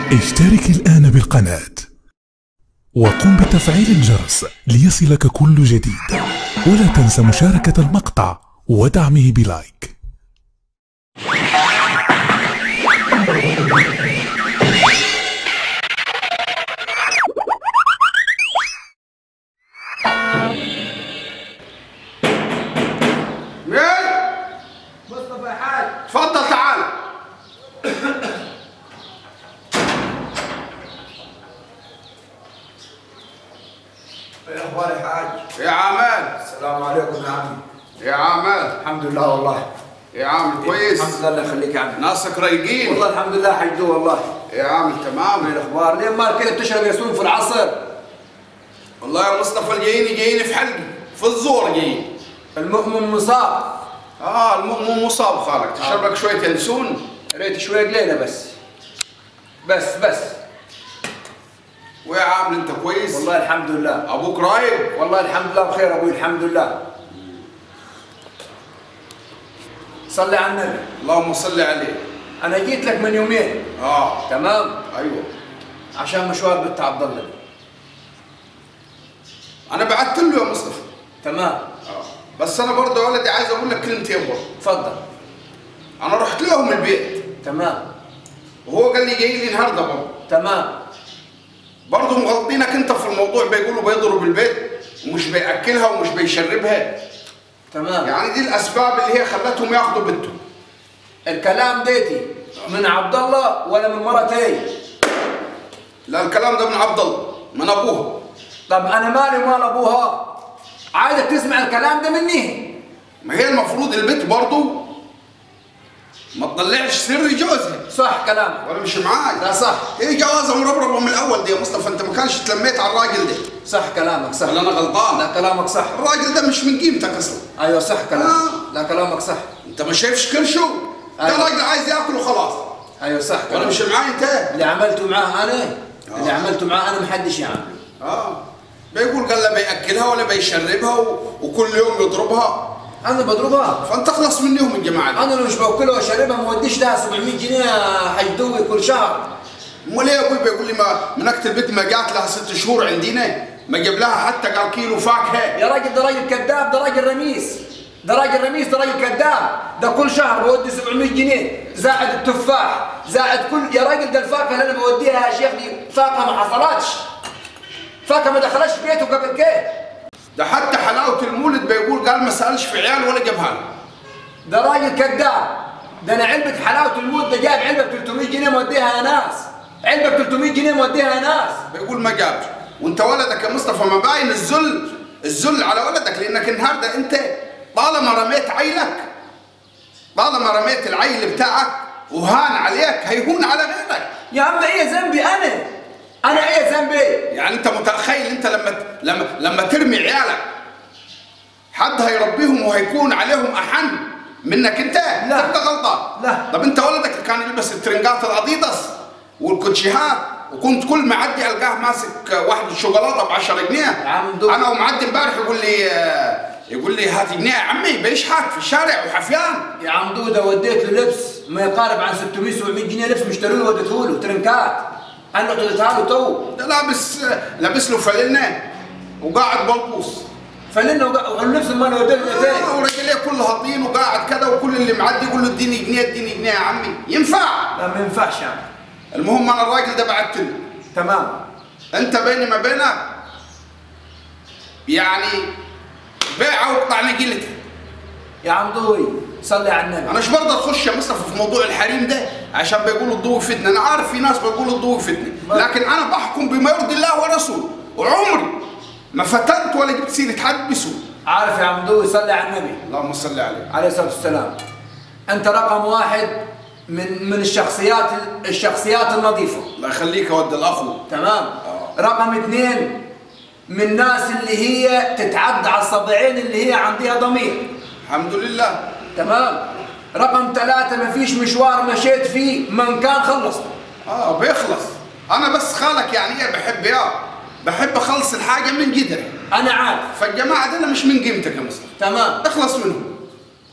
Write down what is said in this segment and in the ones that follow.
اشترك الآن بالقناة وقم بتفعيل الجرس ليصلك كل جديد ولا تنسى مشاركة المقطع ودعمه بلايك مين؟ مصطفى يا حاج تفضل تعال ايه اخبار يا حاج يا عمال السلام عليكم يا عمي يا عمال الحمد لله والله يا عامل كويس الحمد لله الله يخليك يا عمي ناسك رايقين والله الحمد لله حجدو والله يا عامل ايه تمام الاخبار ليه مال كده بتشرب ياسون في العصر والله يا مصطفى الجايين جايين في حلقي في الزور جايين المؤمن مصاب اه المؤمن مصاب خالك تشرب لك شويه ينسون ريت شويه قليله بس بس بس ويا عامل انت كويس والله الحمد لله ابوك رايق والله الحمد لله بخير ابوي الحمد لله صلي على النبي اللهم صل عليه انا جيت لك من يومين اه تمام ايوه عشان مشوار بنت عبد الله انا بعت له يا مصطفى تمام اه بس انا برضه يا ولدي عايز اقول لك كلمتين برضه تفضل انا رحت لهم البيت تمام وهو قال لي جاي لي النهارده برضه تمام برضه مغلطينك انت في الموضوع بيقولوا بيضرب البيت ومش بياكلها ومش بيشربها تمام يعني دي الاسباب اللي هي خلتهم ياخذوا بنته الكلام ديتي من عبد الله ولا من مرتي لا الكلام ده من عبد الله من ابوها طب انا مالي ومال ابوها عايزك تسمع الكلام ده مني ما هي المفروض البنت برضه ما تطلعش سر جوزها صح كلامك ولا مش معاي لا صح هي جوازها مربربه من الاول دي يا مصطفى انت ما كانش تلميت على الراجل ده صح كلامك صح ولا انا غلطان لا كلامك صح الراجل ده مش من قيمتك اصلا ايوه صح كلامك آه. لا كلامك صح انت ما شايفش كرشه ده أيوة. راجل عايز ياكل وخلاص ايوه صح ولا كلامك مش معاي انت اللي عملته معاه انا اللي آه. عملته معاه انا محدش يعمل اه بيقول قال لا بياكلها ولا بيشربها و... وكل يوم يضربها انا بضربها فانت اخلص منهم الجماعه دي انا لو مش باكلها واشربها ما وديش لها 700 جنيه حيدوي كل شهر امال ايه يا ابوي بيقول لي ما منكت البيت ما جات لها ست شهور عندنا ما جاب لها حتى قال كيلو فاكهه يا راجل ده راجل كذاب ده راجل رميس ده راجل رميس ده راجل كذاب ده كل شهر بودي 700 جنيه زائد التفاح زائد كل يا راجل ده الفاكهه اللي انا بوديها يا شيخ دي فاكهه ما حصلتش فاكهه ما دخلتش بيته قبل كده ده حتى حلاوه المولد بيقول قال ما سالش في عيال ولا جابها له ده راجل كذاب ده انا علبه حلاوه الموت ده جايب علبه ب 300 جنيه موديها يا ناس علبه ب 300 جنيه موديها يا ناس بيقول ما جابش وانت ولدك يا مصطفى ما باين الذل الذل على ولدك لانك النهارده انت طالما رميت عيلك طالما رميت العيل بتاعك وهان عليك هيهون على غيرك يا عم ايه ذنبي انا انا ايه ذنبي يعني انت متخيل انت لما لما لما ترمي عيالك حد هيربيهم وهيكون عليهم احن منك انت لا. انت غلطان لا. طب انت ولدك كان يلبس الترنجات الاديداس والكوتشيهات وكنت كل ما اعدي القاه ماسك واحده شوكولاته ب 10 جنيه يا عم دوب. انا ومعدي امبارح يقول لي آه، يقول لي هات جنيه يا عمي بيشحت في الشارع وحفيان يا عم دودة وديت له لبس ما يقارب عن 600 700 جنيه لبس مشتري له وديته له ترنكات انا اديتها له تو ده لابس لابس له فلنه وقاعد بلبوس فلنا وق- واللبس ما انا وديت له تاني آه، ورجليه كلها طين وقاعد كذا وكل اللي معدي يقول له اديني جنيه اديني جنيه يا عمي ينفع لا ما ينفعش يعني المهم انا الراجل ده بعت له تمام انت بيني ما بينك يعني بيعه واقطع نجيلته يا عم دوي صلي على النبي انا ايش برضه تخش يا مصطفى في موضوع الحريم ده عشان بيقولوا الضوء فتنه انا عارف في ناس بيقولوا الضوء فتنه لكن انا بحكم بما يرضي الله ورسوله وعمري ما فتنت ولا جبت سيره حد بسوء عارف يا عم دوي صلي على النبي اللهم صل عليه عليه الصلاه والسلام انت رقم واحد من من الشخصيات الشخصيات النظيفه الله يخليك يا ود الاخو تمام رقم اثنين من الناس اللي هي تتعدى على الصبعين اللي هي عندها ضمير الحمد لله تمام رقم ثلاثة ما فيش مشوار مشيت فيه من كان خلصت اه بيخلص انا بس خالك يعني ايه بحب يا بحب اخلص الحاجه من جدري أنا عارف فالجماعه دول مش من قيمتك يا مصطفى تمام اخلص منهم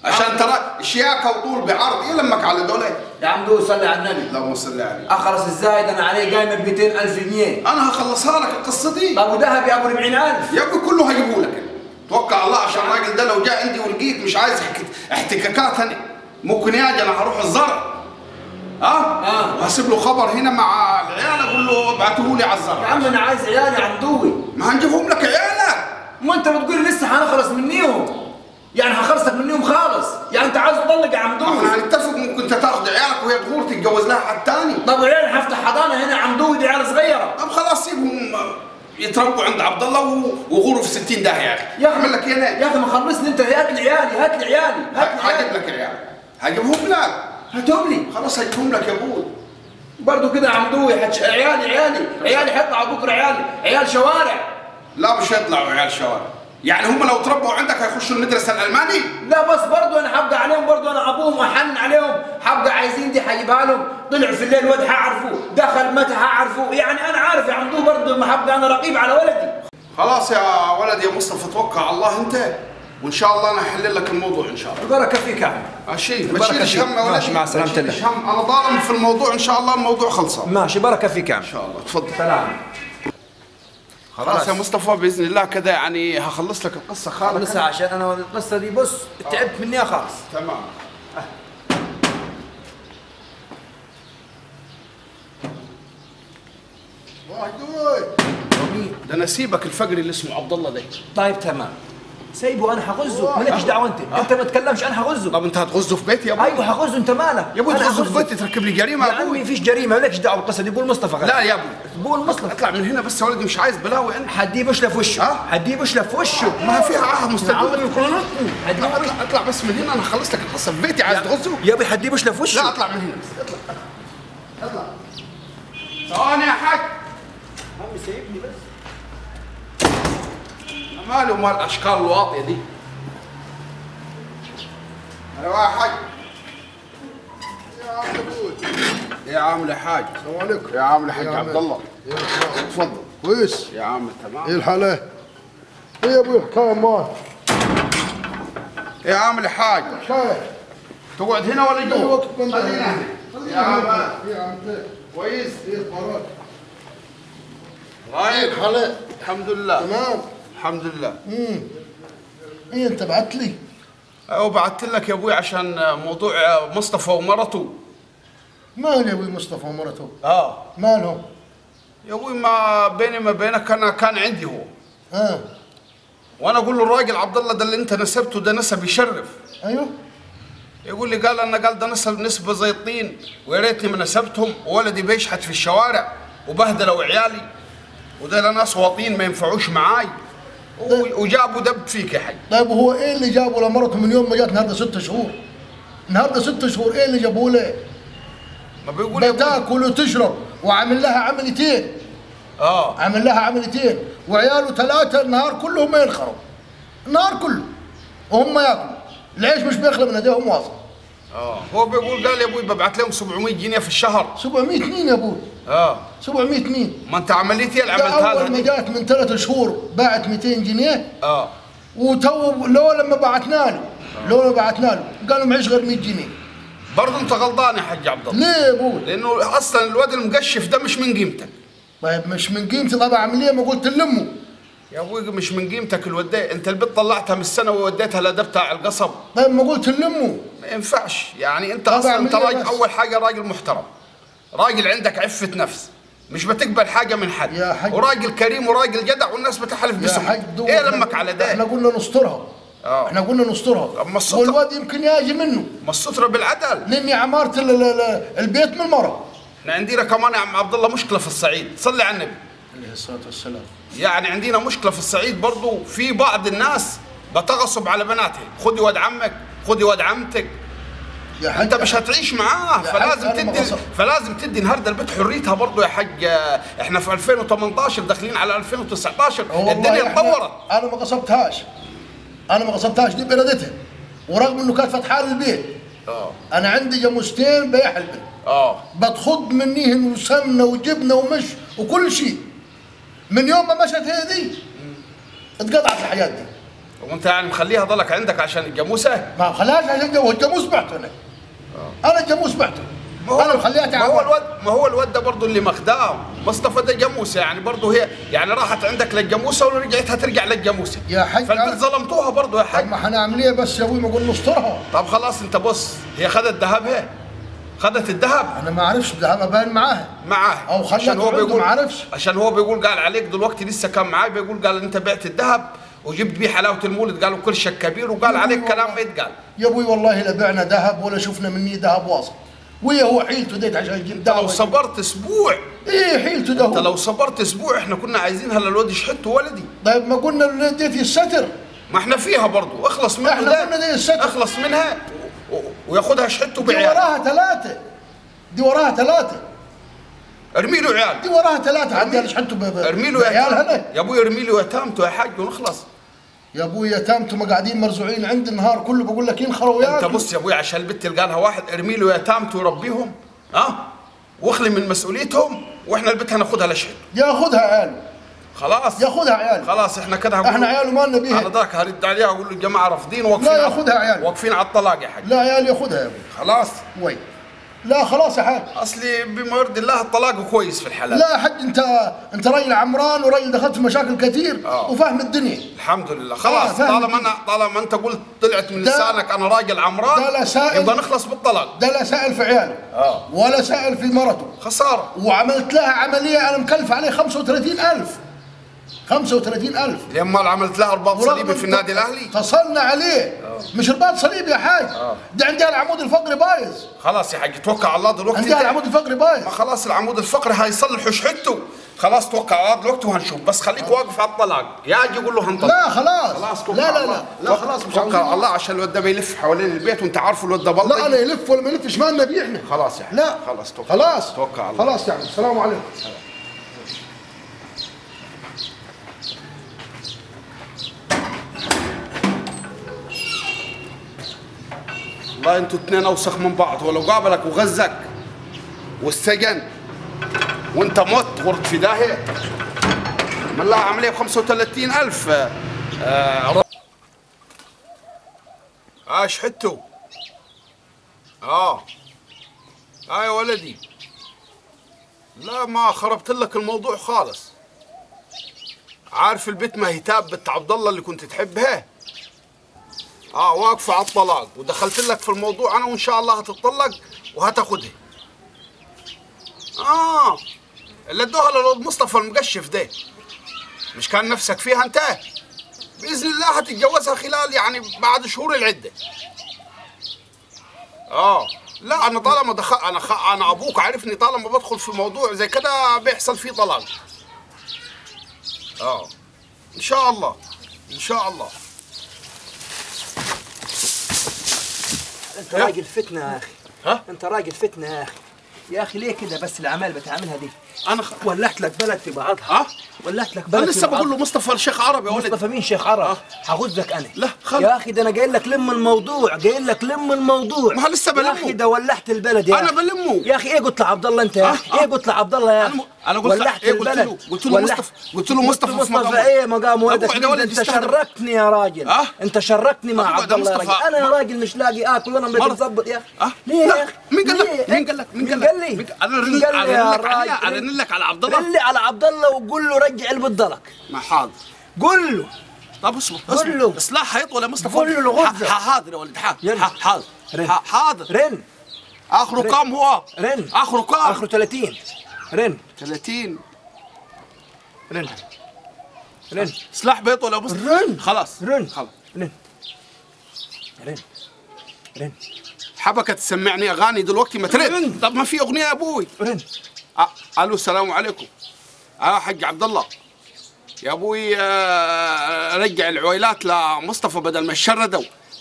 عشان ترى شياكه وطول بعرض يلمك على دولة يا عم دو صلي على النبي اللهم صل عليه اخلص الزايد انا عليه قايمه ب 200000 جنيه انا هخلصها لك القصه دي ابو ذهب يا ابو 40000 يا ابوي كله هجيبه لك توكل الله عشان الراجل ده لو جاء عندي ولقيت مش عايز احك- احتكاكات انا ممكن يجي انا هروح الزرع ها آه. وهسيب له خبر هنا مع العيال اقول له ابعتوه لي على يا الزرع عم انا عايز عيالي عم دوي ما هنجيبهم لك عيالك ما انت بتقول لسه حنخلص منيهم يعني هخلصك منيهم خالص يعني انت عايز تطلق يا عم ما احنا دوي هنتفق ممكن انت تاخذ عيالك وهي تغور تتجوز لها حد تاني طب عيالي هفتح حضانه هنا عم دوي دي عيال صغيره طب خلاص سيبهم يتربوا عند عبد الله و- وغوروا في 60 داهيه يا اخي يا اخي اعمل لك هنا يا اخي ما خلصني انت هات لي عيالي هات لي عيالي هات لي هجيب عيالي لك عيال هجيبهم لك هاتهم لي خلاص هجيبهم لك يا ابوي برضه كده عم دوي حتش... عيالي عيالي عيالي حيطلعوا بكره عيالي عيال شوارع لا مش هيطلعوا عيال شوارع يعني هم لو تربوا عندك هيخشوا المدرسه الالماني لا بس برضه انا حبقى عليهم برضه انا ابوهم احن عليهم حبقى عايزين دي حجيبها لهم طلعوا في الليل واد حعرفه دخل متى حعرفه يعني انا عارف يا عمدو برضه ما حبقى انا رقيب على ولدي خلاص يا ولد يا مصطفى توكل على الله انت وان شاء الله انا احل لك الموضوع ان شاء الله البركه فيك يا عم ماشي ما بركة تشيلش فيك. هم يا ولدي ماشي، مع ما سلامة تشيلش الله. هم انا ضارم في الموضوع ان شاء الله الموضوع خلصان ماشي بركه فيك يا عم ان شاء الله تفضل سلام خلاص يا مصطفى باذن الله كده يعني هخلص لك القصه خالص خلصها عشان انا القصه دي بص تعبت مني خالص تمام ده نسيبك الفقري اللي اسمه عبد الله ده طيب تمام سيبه انا حغزه مالكش دعوه انت انت ما تتكلمش انا حغزه طب انت هتغزه في بيتي يا ابوي ايوه حغزه انت مالك يا ابوي أنا تغزه في حغزه. بيتي تركب لي جريمه يا يا عمي ابوي فيش جريمه مالكش دعوه بالقصه دي قول مصطفى غير لا يا ابوي قول مصطفى اطلع من هنا بس يا ولدي مش عايز بلاوي انت حديه بشله في وشه ها؟ حديه بشله في وشه ما فيها عاهه مستقبل عمري يخلطني حديه اطلع بشله اطلع اطلع بس من هنا انا خلصت لك القصه في بيتي عايز تغزه يا ابي حديه بشله في وشه لا اطلع من هنا بس اطلع اطلع ثواني يا حاج عمي سيبني بس مالي ومال الاشكال الواطيه دي ايوه يا حاج يا عم داوود يا عامل يا حاج السلام عليكم يا عامل يا حاج يا عم. عبد الله يا مرحبا. تفضل كويس يا عم ايه تمام الحالة؟ ايه يا ابوي الحكاية مال؟ يا عامل يا حاج الحكاية تقعد هنا ولا اي جوا؟ وقت من ده خلينا هنا. خلينا يا عم هنا. يا عم زين. كويس ايه اخبارك؟ ايه طيب الحالة؟ الحمد لله تمام الحمد لله امم ايه انت بعت لي؟ وبعثت لك يا ابوي عشان موضوع مصطفى ومرته مال يا ابوي مصطفى ومرته؟ اه مالهم؟ يا ابوي ما بيني ما بينك انا كان عندي هو ها وانا اقول له الراجل عبد الله ده اللي انت نسبته ده نسب يشرف ايوه يقول لي قال انا قال ده نسب نسبه زي الطين ويا ريتني ما نسبتهم وولدي بيشحت في الشوارع وبهدلوا عيالي وده ناس واطين ما ينفعوش معاي و- وجابوا دب فيك يا حي طيب وهو ايه اللي جابه لمرته من يوم ما جات النهارده ست شهور؟ النهارده ست شهور ايه اللي جابوه له؟ ما بيقول يا أبوي- بتاكل وتشرب وعامل لها عمليتين اه عمل لها عمليتين وعياله ثلاثة النهار كلهم ما ينخروا النهار كله وهم ياكلوا العيش مش بيخلى من ايديهم واصل اه هو بيقول قال يا ابوي ببعت لهم 700 جنيه في الشهر 700 مين يا ابوي اه 700 مين ما انت عمليتي اللي ده عملت هذا اول ما دي. جات من ثلاث شهور باعت 200 جنيه اه وتو لو لما بعتنا له لو لما بعتنا له قالوا معيش غير 100 جنيه برضه انت غلطان يا حاج عبد الله ليه يا ابوي لانه اصلا الواد المقشف ده مش من قيمتك طيب مش من قيمتي طبعا عمليه ما قلت لامه يا ابوي مش من قيمتك الوداء انت البيت طلعتها من السنه ووديتها لدى بتاع القصب طيب ما قلت لامه ما ينفعش يعني انت طبعا اصلا انت مية راجل بس. اول حاجه راجل محترم راجل عندك عفه نفس مش بتقبل حاجه من حد يا حاج. وراجل كريم وراجل جدع والناس بتحلف يا باسمه حاج دو ايه لمك على احنا ده قلنا نسترها آه. احنا قلنا نسترها أما السلطة- والواد يمكن يجي منه ما الستره بالعدل لاني عمارة ال- ال- ال- البيت من المرة احنا عندنا كمان يا عم عبد الله مشكله في الصعيد صلي على النبي عليه الصلاة والسلام يعني عندنا مشكله في الصعيد برضو في بعض الناس بتغصب على بناتهم خدي واد عمك خدي واد عمتك يا حاج انت مش هتعيش معاه يا فلازم حاج أنا ما تدي غصب. فلازم تدي النهارده البيت حريتها برضه يا حاج احنا في 2018 داخلين على 2019 والله الدنيا إحنا- اتطورت انا ما قصبتهاش انا ما قصبتهاش دي بارادتها ورغم انه كانت فاتحه لي البيت اه انا عندي جاموستين بيح البيت اه بتخض منيهن وسمنه وجبنه ومش وكل شيء من يوم ما مشت هي دي اتقطعت الحياه دي وانت يعني مخليها ضلك عندك عشان الجاموسه ما خلاش عشان الجاموس الجاموس بعته انا انا الجاموس بعته انا مخليها ما هو تعبان الواد ما هو الواد ده برضه اللي مخدام مصطفى ده جاموسه يعني برضه هي يعني راحت عندك للجاموسه ورجعتها ترجع للجاموسه يا حاج فالبنت أنا- ظلمتوها برضه يا طب حاج ما حنعمل ايه بس يا ابوي ما قول نسترها طب خلاص انت بص هي خدت ذهبها خدت الذهب انا ما اعرفش بذهبها باين معاها معاه أو خلت عشان هو عنده، بيقول ما عرفش. عشان هو بيقول قال عليك دلوقتي لسه كان معاي بيقول قال انت بعت الذهب وجبت بيه حلاوه المولد قالوا كل شك كبير وقال عليك كلام ما يتقال يا ابوي والله لا بعنا ذهب ولا شفنا مني ذهب واصل ويا هو حيلته ديت عشان يجيب انت لو ذهب صبرت اسبوع ايه حيلته ده انت هو لو صبرت اسبوع احنا كنا عايزينها للواد يشحته ولدي طيب ما قلنا له ديت الستر ما احنا فيها برضو اخلص منها احنا قلنا دي الستر. اخلص منها و- و- وياخدها شحته دي بعيال وراها ثلاثة دي وراها ثلاثة ارمي له عيال دي وراها ثلاثة عندي انا شحنته ب- ب- ارمي له بعيال يتام هنا يا ابوي ارمي له يتامته يا حاج ونخلص يا ابوي يتامتهم قاعدين مرزوعين عندي النهار كله بقول لك ينخروا انت وياكلوا بص يا ابوي عشان البت اللي قالها واحد ارمي له يتامته وربيهم ها واخلي من مسؤوليتهم واحنا البت هناخدها لشحت ياخذها عياله خلاص ياخذها عياله خلاص احنا كده هقول احنا عياله ما لنا بيها. انا ذاك هرد عليها اقول له الجماعه رافضين واقفين لا على- ياخدها عيال. واقفين على الطلاق يا حاج لا عيال ياخذها يا ابوي خلاص وي لا خلاص يا حاج اصلي بما يرضي الله الطلاق كويس في الحلال لا يا حج انت انت راجل عمران وراجل دخلت في مشاكل كثير آه. وفاهم الدنيا الحمد لله خلاص آه، فاهم طالما انا طالما انت قلت طلعت من ده- لسانك انا راجل عمران ده لا سائل. يبقى نخلص بالطلاق ده لا سائل في عياله آه. ولا سائل في مرته خساره وعملت لها عمليه انا مكلف عليه 35000 35000 لما عملت لها رباط ورغم صليبي في الت- النادي الاهلي اتصلنا عليه مش رباط صليبي يا حاج ده عندها العمود الفقري بايظ خلاص يا حاج توكل على الله دلوقتي عندها انت- العمود الفقري بايظ ما خلاص العمود الفقري هيصلحوا شحته خلاص توكل على الله دلوقتي وهنشوف بس خليك واقف على الطلاق يا اجي قول له هنطلق لا خلاص خلاص توكل لا على لا الله. لا لا توكل- خلاص مش توكل عاوزين. على الله عشان الواد ده بيلف حوالين البيت وانت عارفه الواد ده لا بلطجي لا يلف ولا ما يلفش ما لنا بيه احنا خلاص يا حاج لا خلاص توكل خلاص توكل على الله خلاص يعني السلام عليكم والله انتوا اتنين اوسخ من بعض ولو قابلك وغزك والسجن وانت مت غرت في داهيه من لها عمليه ب 35000 آه، آه اه شحتوا اه اه يا ولدي لا ما خربت لك الموضوع خالص عارف البيت ما هي تاب بنت عبد الله اللي كنت تحبها اه واقفه على الطلاق ودخلت لك في الموضوع انا وان شاء الله هتطلق وهتاخدها اه اللي ادوها للواد مصطفى المقشف ده مش كان نفسك فيها انت باذن الله هتتجوزها خلال يعني بعد شهور العده اه لا انا طالما دخل انا خ... انا ابوك عارفني طالما بدخل في موضوع زي كده بيحصل فيه طلاق اه ان شاء الله ان شاء الله انت راجل فتنه يا اخي ها؟ انت راجل فتنه يا اخي يا اخي ليه كده بس الاعمال بتعملها دي انا خ... ولعت لك بلد في بعضها ها ولعت لك انا بلد لسه في بقول له بعضها. مصطفى الشيخ عربي يا ولد مصطفى مين شيخ عرب آه. هغزك انا لا، خل- يا اخي ده انا جاي لك لم الموضوع جاي لك لم الموضوع ما هو لسه يا بلمه. اخي ده ولعت البلد يا أنا أخي. بلمه. يا اخي ايه قلت لعبد الله انت يا آه، اخي آه. ايه قلت لعبد الله يا انا اخي م... انا قلت ولعت إيه قلت البلد له قلت له ولعت- مصطفى قلت له مصطفى في مصطفى مقام ايه مقام ولدك أقعد يا مين ده؟ ولد انت يستهدر. شركتني يا راجل آه؟ انت شركتني مع أقعد عبد يا الله يا مصطفى. راجل انا راجل مش لاقي اكل وانا مرة. متظبط يا اخي أه؟ ليه لا. يا اخي مين قال لك ليه؟ مين قال لك مين قال مين لك قال لي مين قال- انا مين قال لي ارن يا لك عليه راجل ارن لك على عبد الله رن لي على عبد الله وقول له رجع البضلك ما حاضر قول له طب اصبر قول اصبر له. اصلاح هيطول يا مصطفى قول له الغرزة. ح- ح- حاضر يا ولد حاضر يلا. ح- حاضر رن. ح- حاضر رن اخره كام هو رن اخره كام اخره 30 رن 30 رن رن سلاح بيطول يا مصطفى رن. خلاص رن خلاص رن رن رن حبكة تسمعني اغاني دلوقتي ما ترد رن. طب ما في اغنيه يا ابوي رن أ- الو السلام عليكم اه حق عبد الله يا ابوي آه، رجع العويلات لمصطفى بدل ما الشردوا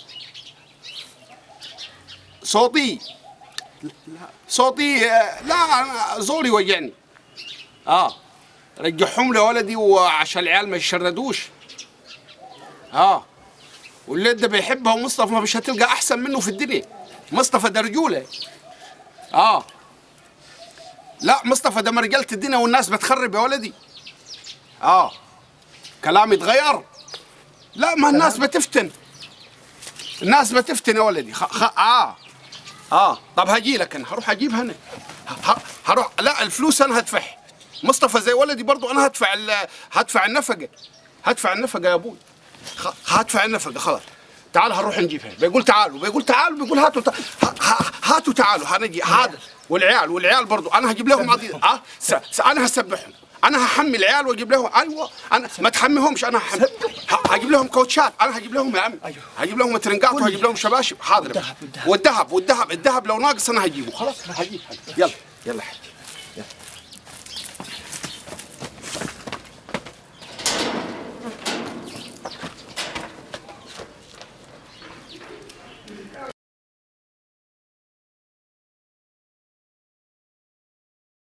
صوتي لا صوتي آه، لا أنا زوري وجعني اه رجعهم لي ولدي وعشان العيال ما يشردوش اه واللي ده بيحبها ومصطفى مش هتلقى احسن منه في الدنيا مصطفى ده رجوله اه لا مصطفى ده مرجلة الدنيا والناس بتخرب يا ولدي اه كلامي اتغير لا ما الناس بتفتن الناس بتفتن يا ولدي خ... خ... اه اه طب هجي لك انا هروح اجيبها انا ه... هروح لا الفلوس انا هدفعها مصطفى زي ولدي برضو انا هدفع ال... هدفع النفقه هدفع النفقه يا ابوي خ... هدفع النفقه خلاص تعال هنروح نجيبها بيقول تعالوا بيقول تعالوا بيقول هاتوا تع... ه... ه... هاتوا تعالوا هنجي هذا والعيال والعيال برضو انا هجيب لهم عضيض اه س... س... انا هسبحهم انا هحمي العيال واجيب لهم ايوه انا ما تحميهمش انا هحمي ه- هجيب لهم كوتشات انا هجيب لهم يا عم هجيب لهم ترنقات وهجيب لهم شباشب حاضر والذهب والذهب الذهب لو ناقص انا هجيبه خلاص هجيب يلا يلا حبيبي